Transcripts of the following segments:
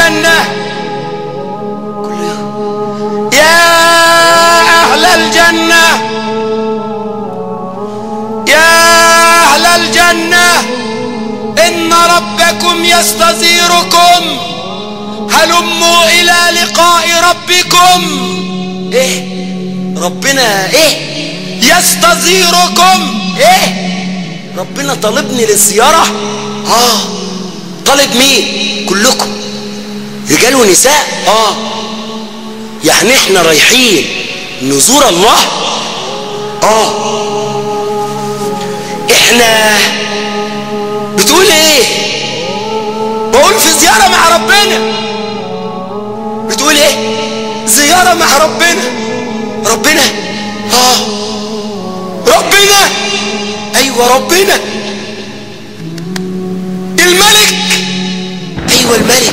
الجنة كل يوم يا أهل الجنة يا أهل الجنة إن ربكم يستزيركم هلموا إلى لقاء ربكم إيه ربنا إيه يستزيركم إيه ربنا طلبني للزيارة آه طالب مين كلكم رجال ونساء آه يعني احنا رايحين نزور الله آه احنا بتقول ايه بقول في زيارة مع ربنا بتقول ايه زيارة مع ربنا ربنا اه ربنا ايوه ربنا الملك ايوه الملك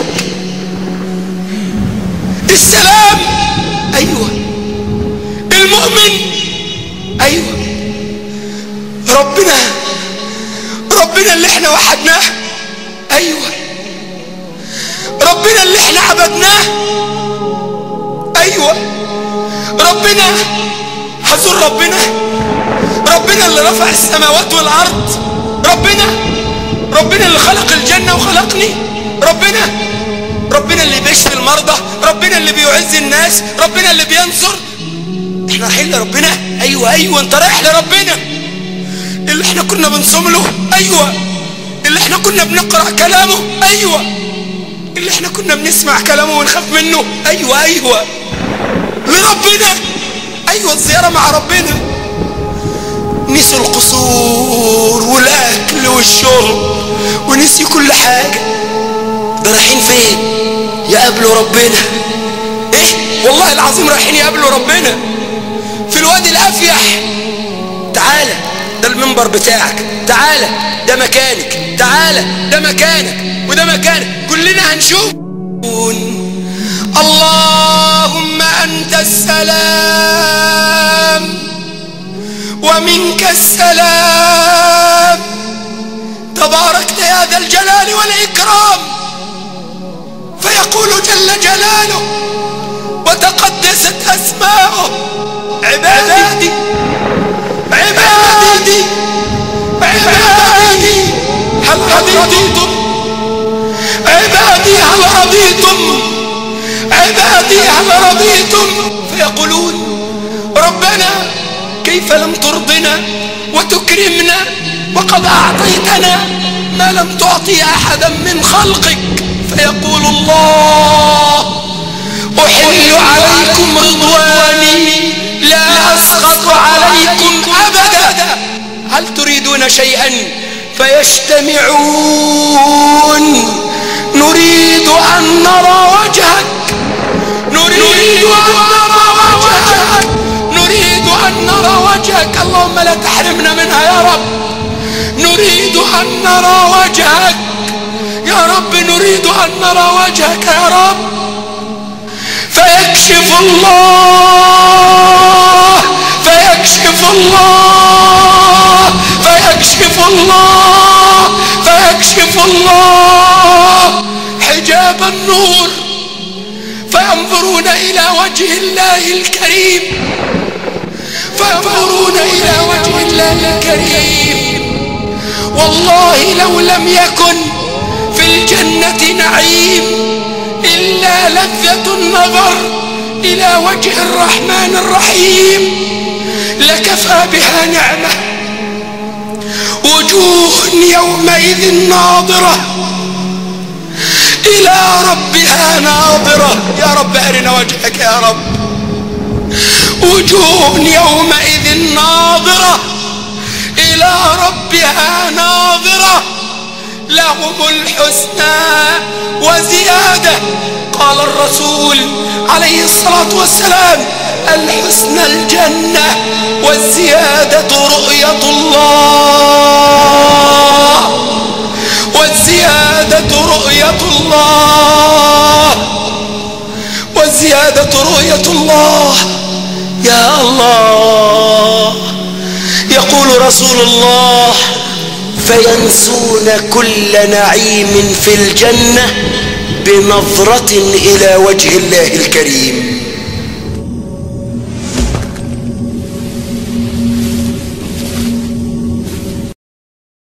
السلام ايوه المؤمن ايوه ربنا ربنا اللي احنا وحدناه ايوه ربنا اللي احنا عبدناه ايوه ربنا هزور ربنا ربنا اللي رفع السماوات والارض ربنا ربنا اللي خلق الجنة وخلقني ربنا ربنا اللي بيشفي المرضى ربنا اللي بيعز الناس ربنا اللي بينصر احنا رايحين لربنا ايوه ايوه انت رايح لربنا اللي احنا كنا بنصوم له ايوه اللي احنا كنا بنقرأ كلامه ايوه اللي احنا كنا بنسمع كلامه ونخاف منه ايوه ايوه لربنا ايوه الزيارة مع ربنا نسوا القصور والاكل والشرب ونسي كل حاجة ده رايحين فين يقابلوا ربنا ايه والله العظيم رايحين يقابلوا ربنا في الوادي الافيح تعالى ده المنبر بتاعك تعالى ده مكانك تعالى ده مكانك وده مكانك كلنا هنشوف اللهم انت السلام ومنك السلام تباركت يا ذا الجلال والإكرام فيقول جل جلاله وتقدست أسماؤه عبادي عبادي عبادي هل رضيتم عبادي هل رضيتم عبادي هل رضيتم فيقولون ربنا كيف لم ترضنا وتكرمنا وقد أعطيتنا ما لم تعطي أحدا من خلقك فيقول الله أحل عليكم رضواني لا أسخط عليكم أبدا هل تريدون شيئا فيجتمعون نريد أن نرى وجهك نريد أن نرى وجهك نريد أن نرى وجهك اللهم لا تحرمنا منها يا رب نريد أن نرى وجهك يا رب نريد أن نرى وجهك يا رب فيكشف الله فيكشف الله فيكشف الله فيكشف الله حجاب النور فينظرون إلى وجه الله الكريم فينظرون إلى وجه الله الكريم والله لو لم يكن في الجنة نعيم إلا لذة النظر إلى وجه الرحمن الرحيم لكفى بها نعمة وجوه يومئذ ناظرة إلى ربها ناظرة يا رب أرنا وجهك يا رب وجوه يومئذ ناظرة إلى ربها ناظرة لهم الحسنى وزيادة قال الرسول عليه الصلاة والسلام الحسنى الجنة والزيادة رؤية الله والزيادة رؤية الله والزيادة رؤية الله يا الله يقول رسول الله فينسون كل نعيم في الجنة بنظرة إلى وجه الله الكريم